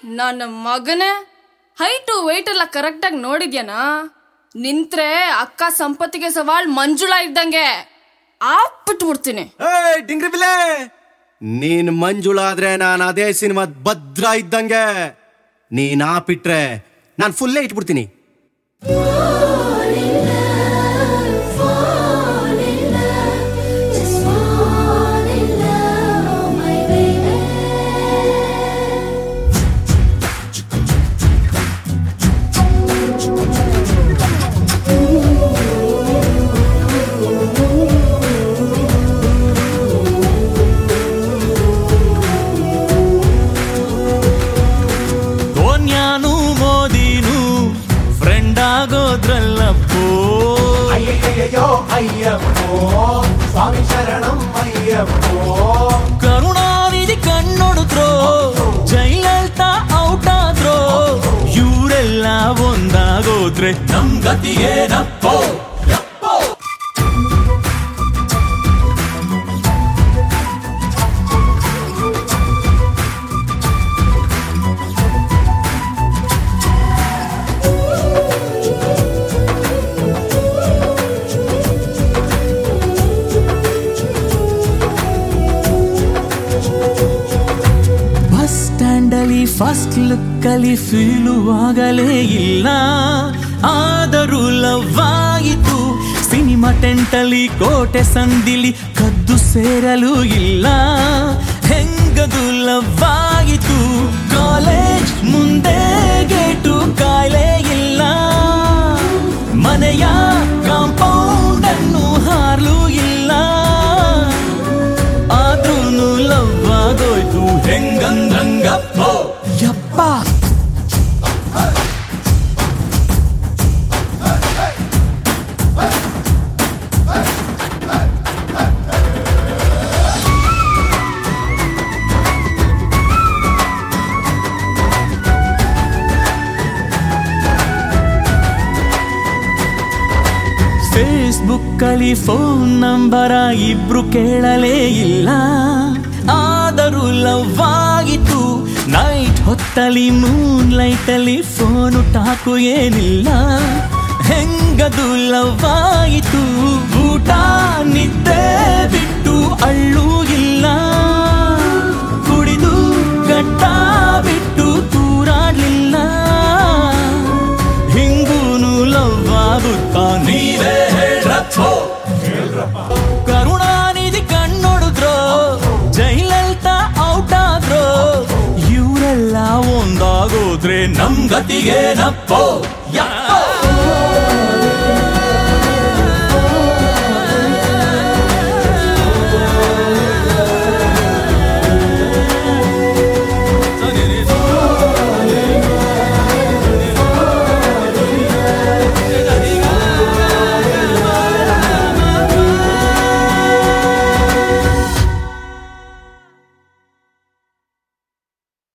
ನನ್ನ ಮಗನೇ height weight ಎಲ್ಲ ಕರೆಕ್ಟಾಗಿ ನೋಡಿದ್ಯಾನಾ ನಿಂತ್ರೆ ಅಕ್ಕ ಸಂಪತ್ತಿಗೆ ಸವಾಲ್ ಮಂಜುಳಾ ಇದ್ದಂಗೆ ಆಪ್ಬಿಟ್ಬಿಡ್ತೀನಿ ಏಯ್ ಡಿಂಗ್ರಿ ಬಿಲೆ ನೀನ್ ಮಂಜುಳಾದ್ರೆ ನಾನು ಅದೇ ಸಿನಿಮಾದ್ ಭದ್ರ ಇದ್ದಂಗೆ ನೀನ್ ಆಪಿಟ್ರೆ ನಾನು ಫುಲ್ಲೇ ಇಟ್ಬಿಡ್ತೀನಿ Fall in love, just fall in love, my baby. ಧೋನ್ಯಾನು ಮೋದಿನು ಫ್ರೆಂಡ್ ಆಗೋದ್ರಲ್ಲಪ್ಪೋ ಅಯ್ಯಯ್ಯೋ ಅಯ್ಯಪ್ಪೋ ಸ್ವಾಮಿ ಶರಣಂ ಅಯ್ಯಪ್ಪೋ ಕರುಣಾನಿಧಿ ಕಣ್ಣೊಡಿದ್ರೋ ಜೈಲಲ್ತಾ ಔಟ್ ಆದ್ರೋ ಇವರೆಲ್ಲ ಒಂದಾಗೋದ್ರೆ ನಮ್ ಗತಿಯೇನಪ್ಪೋ ಬಸ್ ಸ್ಟ್ಯಾಂಡ್ ಅಲ್ಲಿ ಫಸ್ಟ್ ಲುಕ್ ಅಲ್ಲಿ ಫೀಲು ಆಗಲೇ ಇಲ್ಲ ಆದರೂ ಲವ್ ಆಯಿತು ಸಿನಿಮಾ ಟೆಂಟ್ ಅಲ್ಲಿ ಕೋಟೆ ಸಂದಿಲಿ ಕದ್ದು ಸೇರಲು ಇಲ್ಲ ಹೆಂಗದು ಲವ್ ಆಯಿತು ಕಾಲೇಜ್ ಮುಂದೆ ಗೇಟು ಕಾಯಿಲೆ ಇಲ್ಲ ಮನೆಯ ಕಾಂಪೌಂಡ್ ಅನ್ನು ಹಾರ್ಲು ಇಲ್ಲ ಆದ್ರೂನು ಲವ್ ಆಗೋಯ್ತು ಹೆಂಗಂದ್ರಂಗಪ್ಪ ಯಪ್ಪ ಫೇಸ್ಬುಕ್ ಅಲ್ಲಿ ಫೋನ್ ನಂಬರ ಇಬ್ರು ಕೇಳಲೇ ಇಲ್ಲ ಆದರೂ ಲವ್ ಆಗಿತ್ತು ನೈಟ್ ಹೊತ್ತಲ್ಲಿ ಮೂನ್ ಲೈಟ್ ಅಲ್ಲಿ ಫೋನು ಟಾಕು ಏನಿಲ್ಲ ಹೆಂಗದು ಲವ್ ಆಯಿತು ಊಟ ನಿದ್ದೆ ಬಿಟ್ಟು ಅಳ್ಳು ಇಲ್ಲ ಕುಡಿದು ಗಟ್ಟ ಬಿಟ್ಟು ತೂರಾಡ್ಲಿಲ್ಲ ಹಿಂಗೂನು ಲವ್ ಆಗುತ್ತಾ ನೀವೇ ಹೇಳ್ರಪ್ಪೋ ಕರುಣಾನಿಧಿ ಕಣ್ಣೊಡಿದ್ರೋ ಜೈಲಲ್ತಾ ಔಟ್ ಆದ್ರೋ ಇವರೆಲ್ಲ ಒಂದಾಗೋದ್ರೆ ನಮ್ ಗತಿಗೇನಪ್ಪೋ